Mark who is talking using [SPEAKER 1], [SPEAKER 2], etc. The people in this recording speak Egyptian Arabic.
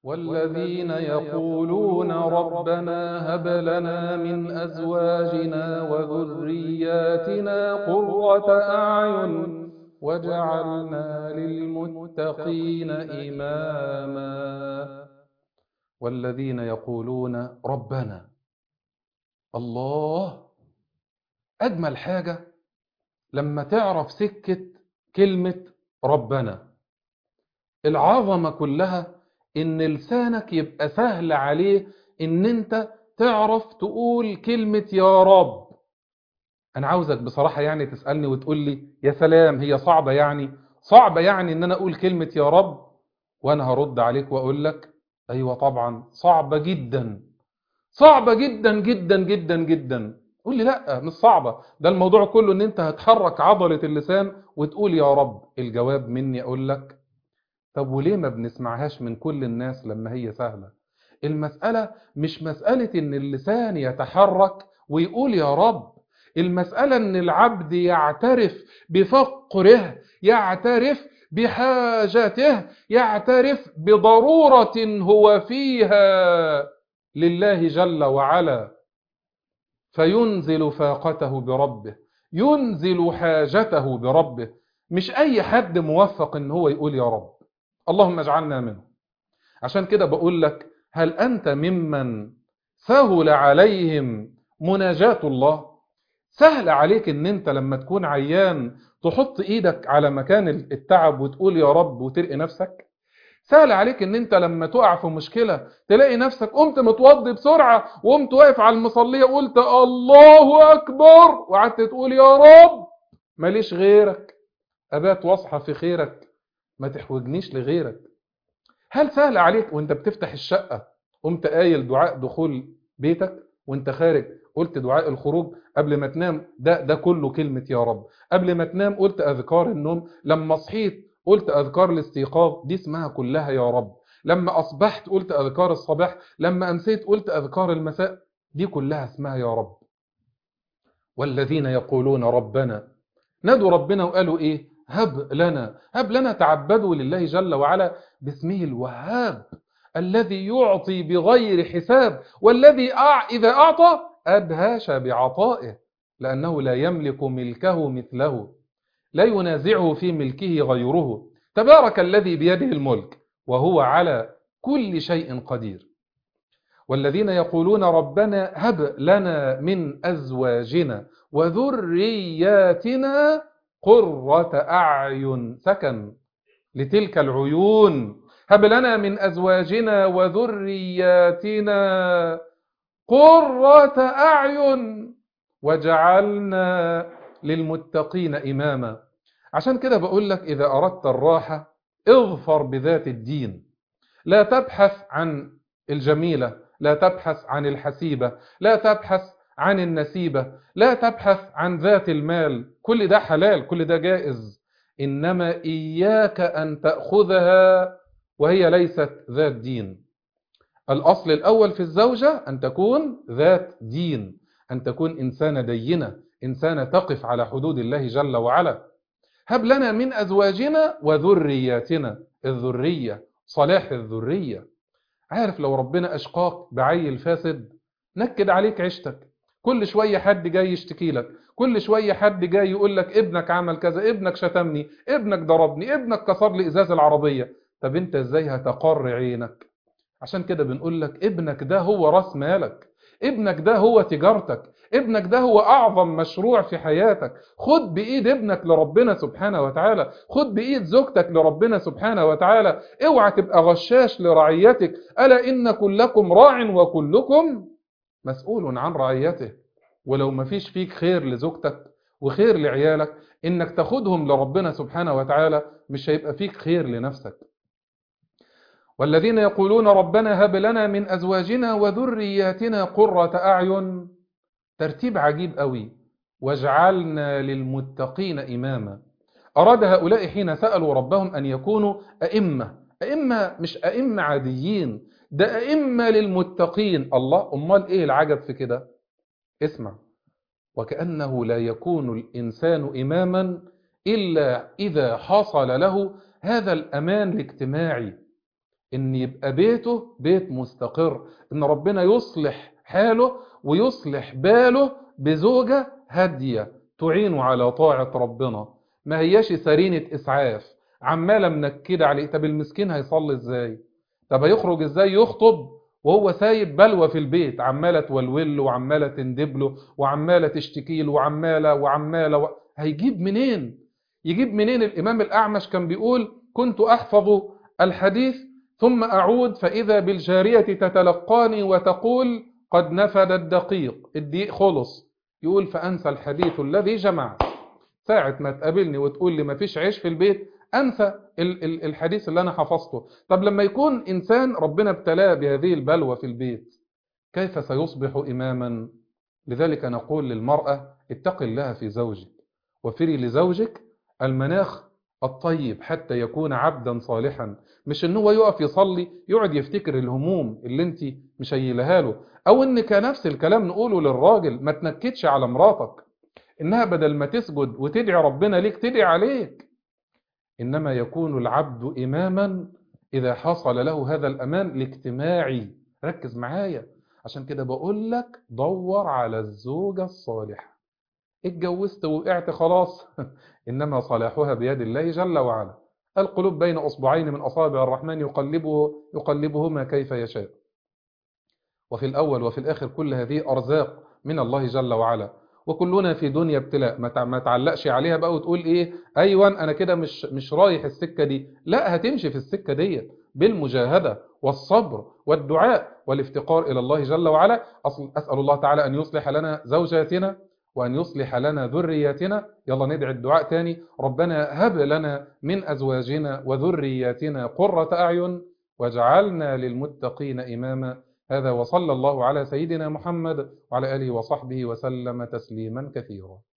[SPEAKER 1] والذين يقولون ربنا هب لنا من أزواجنا وذرياتنا قرة أعين واجعلنا للمتقين إماما والذين يقولون ربنا الله أجمل حاجة لما تعرف سكة كلمة ربنا العظمة كلها ان لسانك يبقى سهل عليه ان انت تعرف تقول كلمة يا رب انا عاوزك بصراحة يعني تسألني وتقول لي يا سلام هي صعبة يعني صعبة يعني ان انا اقول كلمة يا رب وانا هرد عليك واقول لك ايوه طبعا صعبة جدا صعبة جدا جدا جدا جدا قول لي لا مش صعبة ده الموضوع كله ان انت هتحرك عضلة اللسان وتقول يا رب الجواب مني اقول لك طب وليه ما بنسمعهاش من كل الناس لما هي سهلة المسألة مش مسألة ان اللسان يتحرك ويقول يا رب المسألة ان العبد يعترف بفقره يعترف بحاجته يعترف بضرورة هو فيها لله جل وعلا فينزل فاقته بربه ينزل حاجته بربه مش اي حد موفق ان هو يقول يا رب اللهم اجعلنا منه عشان كده بقول لك هل أنت ممن سهل عليهم مناجاة الله سهل عليك ان انت لما تكون عيان تحط ايدك على مكان التعب وتقول يا رب وترقي نفسك سهل عليك ان انت لما تقع في مشكلة تلاقي نفسك قمت متوضي بسرعة وقمت واقف على المصلية وقلت الله اكبر وقعدت تقول يا رب ماليش غيرك ابات واصحى في خيرك ما تحوجنيش لغيرك هل سهل عليك وانت بتفتح الشقة قمت قايل دعاء دخول بيتك وانت خارج قلت دعاء الخروج قبل ما تنام ده ده كله كلمة يا رب قبل ما تنام قلت أذكار النوم لما صحيت قلت أذكار الاستيقاظ دي اسمها كلها يا رب لما أصبحت قلت أذكار الصباح لما أمسيت قلت أذكار المساء دي كلها اسمها يا رب والذين يقولون ربنا نادوا ربنا وقالوا إيه هب لنا هب لنا تعبدوا لله جل وعلا باسمه الوهاب الذي يعطي بغير حساب والذي أع... إذا أعطى أدهش بعطائه لأنه لا يملك ملكه مثله لا ينازعه في ملكه غيره تبارك الذي بيده الملك وهو على كل شيء قدير والذين يقولون ربنا هب لنا من أزواجنا وذرياتنا قرة أعين سكن لتلك العيون هب لنا من أزواجنا وذرياتنا قرة أعين وجعلنا للمتقين إماما عشان كده بقول لك إذا أردت الراحة اظفر بذات الدين لا تبحث عن الجميلة لا تبحث عن الحسيبة لا تبحث عن النسيبة لا تبحث عن ذات المال كل ده حلال كل ده جائز إنما إياك أن تأخذها وهي ليست ذات دين الأصل الأول في الزوجة أن تكون ذات دين أن تكون إنسانة دينة إنسانة تقف على حدود الله جل وعلا هب لنا من أزواجنا وذرياتنا الذرية صلاح الذرية عارف لو ربنا أشقاك بعيل فاسد نكد عليك عيشتك كل شوية حد جاي يشتكي لك كل شوية حد جاي يقول لك ابنك عمل كذا ابنك شتمني ابنك ضربني ابنك كسر لي إزاز العربية طب انت ازاي هتقر عينك عشان كده بنقول لك ابنك ده هو راس مالك ابنك ده هو تجارتك ابنك ده هو أعظم مشروع في حياتك خد بإيد ابنك لربنا سبحانه وتعالى خد بإيد زوجتك لربنا سبحانه وتعالى اوعى تبقى غشاش لرعيتك ألا إن كلكم راع وكلكم مسؤول عن رعيته ولو ما فيش فيك خير لزوجتك وخير لعيالك إنك تاخدهم لربنا سبحانه وتعالى مش هيبقى فيك خير لنفسك والذين يقولون ربنا هب لنا من أزواجنا وذرياتنا قرة أعين ترتيب عجيب قوي واجعلنا للمتقين إماما أراد هؤلاء حين سألوا ربهم أن يكونوا أئمة أئمة مش أئمة عاديين ده أئمة للمتقين الله أمال إيه العجب في كده اسمع وكأنه لا يكون الإنسان إماما إلا إذا حصل له هذا الأمان الاجتماعي ان يبقى بيته بيت مستقر ان ربنا يصلح حاله ويصلح باله بزوجة هادية تعينه على طاعة ربنا ما هياش سرينة إسعاف عمالة منكدة عليه طب المسكين هيصلي ازاي طب هيخرج ازاي يخطب وهو سايب بلوى في البيت عمالة تولول له وعمالة تندب له وعمالة تشتكي له وعمالة وعمالة و... هيجيب منين يجيب منين الإمام الأعمش كان بيقول كنت أحفظ الحديث ثم أعود فإذا بالجارية تتلقاني وتقول قد نفد الدقيق الدقيق خلص يقول فأنسى الحديث الذي جمع ساعة ما تقابلني وتقول لي ما فيش عيش في البيت أنسى الحديث اللي أنا حفظته طب لما يكون إنسان ربنا ابتلاه بهذه البلوى في البيت كيف سيصبح إماما لذلك نقول للمرأة اتق الله في زوجك وفري لزوجك المناخ الطيب حتى يكون عبدا صالحا مش ان هو يقف يصلي يقعد يفتكر الهموم اللي انت مشيلها له او ان كنفس الكلام نقوله للراجل ما تنكدش على مراتك انها بدل ما تسجد وتدعي ربنا ليك تدعي عليك انما يكون العبد اماما اذا حصل له هذا الامان الاجتماعي ركز معايا عشان كده بقول لك دور على الزوجة الصالحة اتجوزت وقعت خلاص إنما صلاحها بيد الله جل وعلا القلوب بين أصبعين من أصابع الرحمن يقلبه يقلبهما كيف يشاء وفي الأول وفي الآخر كل هذه أرزاق من الله جل وعلا وكلنا في دنيا ابتلاء ما تعلقش عليها بقى وتقول ايه ايوه انا كده مش مش رايح السكه دي لا هتمشي في السكه دي بالمجاهده والصبر والدعاء والافتقار الى الله جل وعلا اسال الله تعالى ان يصلح لنا زوجاتنا وأن يصلح لنا ذرياتنا يلا ندعي الدعاء تاني ربنا هب لنا من أزواجنا وذرياتنا قرة أعين واجعلنا للمتقين إماما هذا وصلى الله على سيدنا محمد وعلى آله وصحبه وسلم تسليما كثيرا